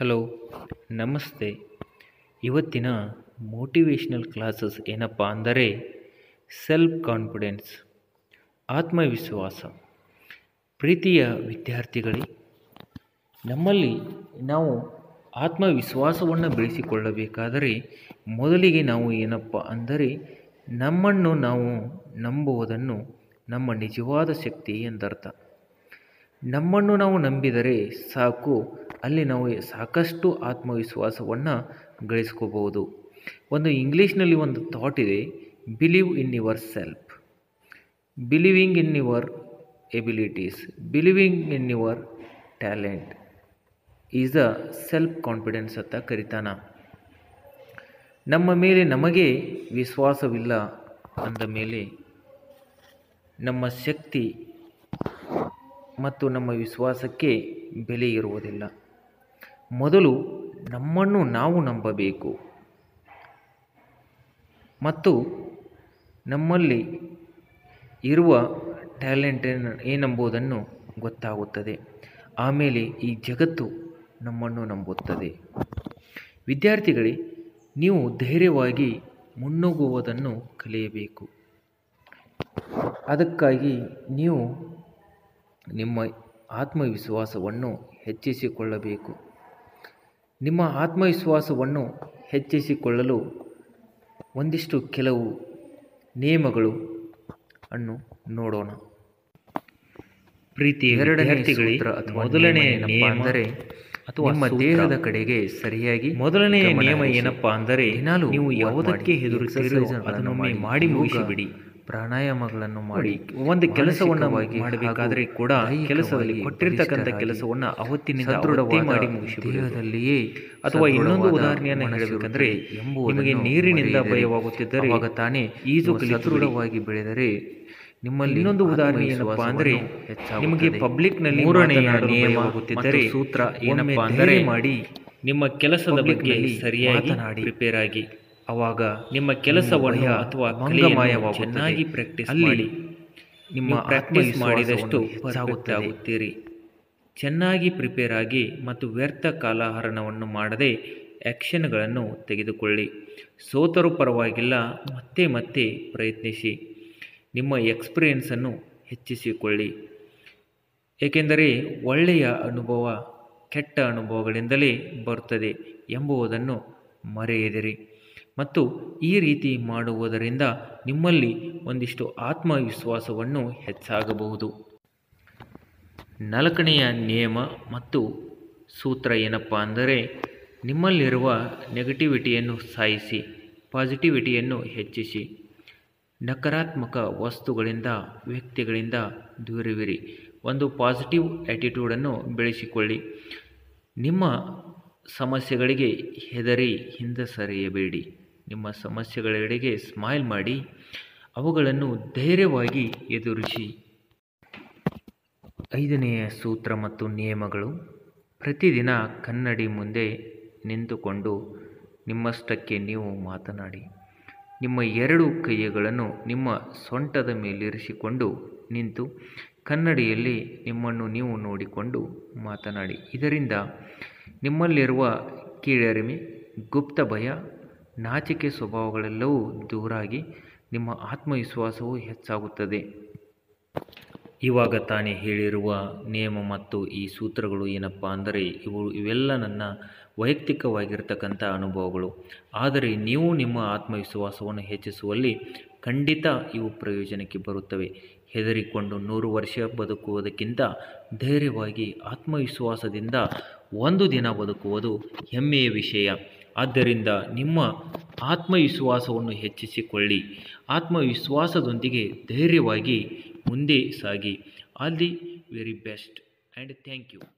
hello ನಮಸ್ತೆ ಇವತ್ತಿನ motivational classes ಏನಪ್ಪ ಅಂದರೆ ಸೆಲ್ಫ್ ಕಾನ್ಫಿಡೆನ್ಸ್ ಆತ್ಮವಿಶ್ವಾಸ ಪ್ರೀತಿಯ ವಿದ್ಯಾರ್ಥಿಗಳೇ ನಮ್ಮಲ್ಲಿ ನಾವು ಆತ್ಮವಿಶ್ವಾಸವನ್ನು ಬೆಳೆಸಿಕೊಳ್ಳಬೇಕಾದರೆ ಮೊದಲಿಗೆ ನಾವು ಏನಪ್ಪ ಅಂದರೆ ನಮ್ಮನ್ನು ನಾವು ನಂಬುವುದನ್ನು ನಮ್ಮ ನಿಜವಾದ ಶಕ್ತಿ ಎಂದರ್ಥ ನಮ್ಮನ್ನು ನಾವು ನಂಬಿದರೆ ಸಾಕು ಅಲ್ಲಿ ನಾವು ಸಾಕಷ್ಟು ಆತ್ಮವಿಶ್ವಾಸವನ್ನು ಗಳಿಸ್ಕೋಬಹುದು ಒಂದು ಇಂಗ್ಲೀಷ್ನಲ್ಲಿ ಒಂದು ಥಾಟ್ ಇದೆ believe in yourself believing in your abilities believing in your talent is a self confidence ಅಂತ ಕರಿತಾನ ನಮ್ಮ ಮೇಲೆ ನಮಗೆ ವಿಶ್ವಾಸವಿಲ್ಲ ಅಂದ ಮೇಲೆ ನಮ್ಮ ಶಕ್ತಿ ಮತ್ತು ನಮ್ಮ ವಿಶ್ವಾಸಕ್ಕೆ ಬೆಲೆ ಇರುವುದಿಲ್ಲ ಮೊದಲು ನಮ್ಮನ್ನು ನಾವು ನಂಬಬೇಕು ಮತ್ತು ನಮ್ಮಲ್ಲಿ ಇರುವ ಟ್ಯಾಲೆಂಟ್ ಏನೆಂಬುದನ್ನು ಗೊತ್ತಾಗುತ್ತದೆ ಆಮೇಲೆ ಈ ಜಗತ್ತು ನಮ್ಮನ್ನು ನಂಬುತ್ತದೆ ವಿದ್ಯಾರ್ಥಿಗಳೇ ನೀವು ಧೈರ್ಯವಾಗಿ ಮುನ್ನುಗ್ಗುವುದನ್ನು ಕಲಿಯಬೇಕು ಅದಕ್ಕಾಗಿ ನೀವು ನಿಮ್ಮ ಆತ್ಮವಿಶ್ವಾಸವನ್ನು ಹೆಚ್ಚಿಸಿಕೊಳ್ಳಬೇಕು ನಿಮ್ಮ ಆತ್ಮವಿಶ್ವಾಸವನ್ನು ಹೆಚ್ಚಿಸಿಕೊಳ್ಳಲು ಒಂದಿಷ್ಟು ಕೆಲವು ನಿಯಮಗಳು ಅನ್ನು ನೋಡೋಣ ಪ್ರೀತಿ ಎರಡನೇ ಸೂತ್ರ ಅಥವಾ ಮೊದಲನೇ ನಿಯಮ ಅಂದರೆ ಅಥವಾ ನಿಮ್ಮ ದೇಹದ ಕಡೆಗೆ ಸರಿಯಾಗಿ ಮೊದಲನೆಯ ನಿಯಮ ಏನಪ್ಪಾ ಅಂದರೆ ನೀವು ಯಾವುದಕ್ಕೆ ಹೆದರುತ್ತೀರೋ ಅದನ್ನೊಮ್ಮೆ ಮಾಡಿ ಮುಗಿಸಿಬಿಡಿ ಪ್ರಾಣಾಯಾಮಗಳನ್ನು ಮಾಡಿ ಒಂದು ಕೆಲಸವನ್ನು ಮಾಡಬೇಕಾದ್ರೆ ಕೂಡ ಕೆಲಸದಲ್ಲಿ ಕೊಟ್ಟಿರ್ತಕ್ಕಂಥ ಕೆಲಸವನ್ನು ಅವತ್ತಿನಿಂದ ದೃಢವಾಗಿ ಮಾಡಿ ಮುಗಿಸಿ ದೇಹದಲ್ಲಿಯೇ ಅಥವಾ ಇನ್ನೊಂದು ಉದಾಹರಣೆಯನ್ನು ಹೇಳಬೇಕಂದ್ರೆ ನಿಮಗೆ ನೀರಿನಿಂದ ಭಯವಾಗುತ್ತಿದ್ದರೆ ಆಗ ತಾನೇ ಈಜು ಸದೃಢವಾಗಿ ಬೆಳೆದರೆ ನಿಮ್ಮಲ್ಲಿ ಇನ್ನೊಂದು ಉದಾಹರಣೆ ಏನಪ್ಪಾ ಅಂದರೆ ನಿಮಗೆ ಪಬ್ಲಿಕ್ ನಲ್ಲಿ ಮೂರನೆಯ ನಿಯಮವಾಗುತ್ತಿದ್ದರೆ ಸೂತ್ರ ಏನಪ್ಪಾ ಅಂದರೆ ಮಾಡಿ ನಿಮ್ಮ ಕೆಲಸದ ಬಗ್ಗೆ ಸರಿಯಾಗಿ ಪ್ರಿಪೇರ್ ಆಗಿ ಅವಾಗ ನಿಮ್ಮ ಕೆಲಸವನ್ನು ಅಥವಾ ಕಲೆಯನ್ನು ಚೆನ್ನಾಗಿ ಪ್ರಾಕ್ಟೀಸ್ ಮಾಡಿ ನಿಮ್ಮ ಪ್ರಾಕ್ಟೀಸ್ ಮಾಡಿದಷ್ಟು ಆಗುತ್ತೀರಿ ಚೆನ್ನಾಗಿ ಪ್ರಿಪೇರ್ ಆಗಿ ಮತ್ತು ವ್ಯರ್ಥ ಕಾಲಹರಣವನ್ನು ಮಾಡದೆ ಆ್ಯಕ್ಷನ್ಗಳನ್ನು ತೆಗೆದುಕೊಳ್ಳಿ ಸೋತರೂ ಪರವಾಗಿಲ್ಲ ಮತ್ತೆ ಮತ್ತೆ ಪ್ರಯತ್ನಿಸಿ ನಿಮ್ಮ ಎಕ್ಸ್ಪೀರಿಯೆನ್ಸನ್ನು ಹೆಚ್ಚಿಸಿಕೊಳ್ಳಿ ಏಕೆಂದರೆ ಒಳ್ಳೆಯ ಅನುಭವ ಕೆಟ್ಟ ಅನುಭವಗಳಿಂದಲೇ ಬರುತ್ತದೆ ಎಂಬುದನ್ನು ಮರೆಯದಿರಿ ಮತ್ತು ಈ ರೀತಿ ಮಾಡುವುದರಿಂದ ನಿಮ್ಮಲ್ಲಿ ಒಂದಿಷ್ಟು ಆತ್ಮವಿಶ್ವಾಸವನ್ನು ಹೆಚ್ಚಾಗಬಹುದು ನಾಲ್ಕನೆಯ ನಿಯಮ ಮತ್ತು ಸೂತ್ರ ಏನಪ್ಪ ಅಂದರೆ ನಿಮ್ಮಲ್ಲಿರುವ ನೆಗೆಟಿವಿಟಿಯನ್ನು ಸಾಯಿಸಿ ಪಾಸಿಟಿವಿಟಿಯನ್ನು ಹೆಚ್ಚಿಸಿ ನಕಾರಾತ್ಮಕ ವಸ್ತುಗಳಿಂದ ವ್ಯಕ್ತಿಗಳಿಂದ ದೂರವಿರಿ ಒಂದು ಪಾಸಿಟಿವ್ ಆ್ಯಟಿಟ್ಯೂಡನ್ನು ಬೆಳೆಸಿಕೊಳ್ಳಿ ನಿಮ್ಮ ಸಮಸ್ಯೆಗಳಿಗೆ ಹೆದರಿ ಹಿಂದೆ ಸರಿಯಬೇಡಿ ನಿಮ್ಮ ಸಮಸ್ಯೆಗಳೆಡೆಗೆ ಸ್ಮೈಲ್ ಮಾಡಿ ಅವುಗಳನ್ನು ಧೈರ್ಯವಾಗಿ ಎದುರಿಸಿ ಐದನೆಯ ಸೂತ್ರ ಮತ್ತು ನಿಯಮಗಳು ಪ್ರತಿದಿನ ಕನ್ನಡಿ ಮುಂದೆ ನಿಂತುಕೊಂಡು ನಿಮ್ಮಷ್ಟಕ್ಕೆ ನೀವು ಮಾತನಾಡಿ ನಿಮ್ಮ ಎರಡು ಕೈಗಳನ್ನು ನಿಮ್ಮ ಸೊಂಟದ ಮೇಲಿರಿಸಿಕೊಂಡು ನಿಂತು ಕನ್ನಡಿಯಲ್ಲಿ ನಿಮ್ಮನ್ನು ನೀವು ನೋಡಿಕೊಂಡು ಮಾತನಾಡಿ ಇದರಿಂದ ನಿಮ್ಮಲ್ಲಿರುವ ಕೀಳರಿಮೆ ಗುಪ್ತ ಭಯ ನಾಚಿಕೆ ಸ್ವಭಾವಗಳೆಲ್ಲವೂ ದೂರಾಗಿ ನಿಮ್ಮ ಆತ್ಮವಿಶ್ವಾಸವು ಹೆಚ್ಚಾಗುತ್ತದೆ ಇವಾಗ ತಾನೇ ಹೇಳಿರುವ ನಿಯಮ ಮತ್ತು ಈ ಸೂತ್ರಗಳು ಏನಪ್ಪ ಅಂದರೆ ಇವು ಇವೆಲ್ಲ ನನ್ನ ವೈಯಕ್ತಿಕವಾಗಿರ್ತಕ್ಕಂಥ ಅನುಭವಗಳು ಆದರೆ ನೀವು ನಿಮ್ಮ ಆತ್ಮವಿಶ್ವಾಸವನ್ನು ಹೆಚ್ಚಿಸುವಲ್ಲಿ ಖಂಡಿತ ಇವು ಪ್ರಯೋಜನಕ್ಕೆ ಬರುತ್ತವೆ ಹೆದರಿಕೊಂಡು ನೂರು ವರ್ಷ ಬದುಕುವುದಕ್ಕಿಂತ ಧೈರ್ಯವಾಗಿ ಆತ್ಮವಿಶ್ವಾಸದಿಂದ ಒಂದು ದಿನ ಬದುಕುವುದು ಹೆಮ್ಮೆಯ ವಿಷಯ ಆದ್ದರಿಂದ ನಿಮ್ಮ ಆತ್ಮವಿಶ್ವಾಸವನ್ನು ಹೆಚ್ಚಿಸಿಕೊಳ್ಳಿ ಆತ್ಮವಿಶ್ವಾಸದೊಂದಿಗೆ ಧೈರ್ಯವಾಗಿ ಮುಂದೆ ಸಾಗಿ all the very best and thank you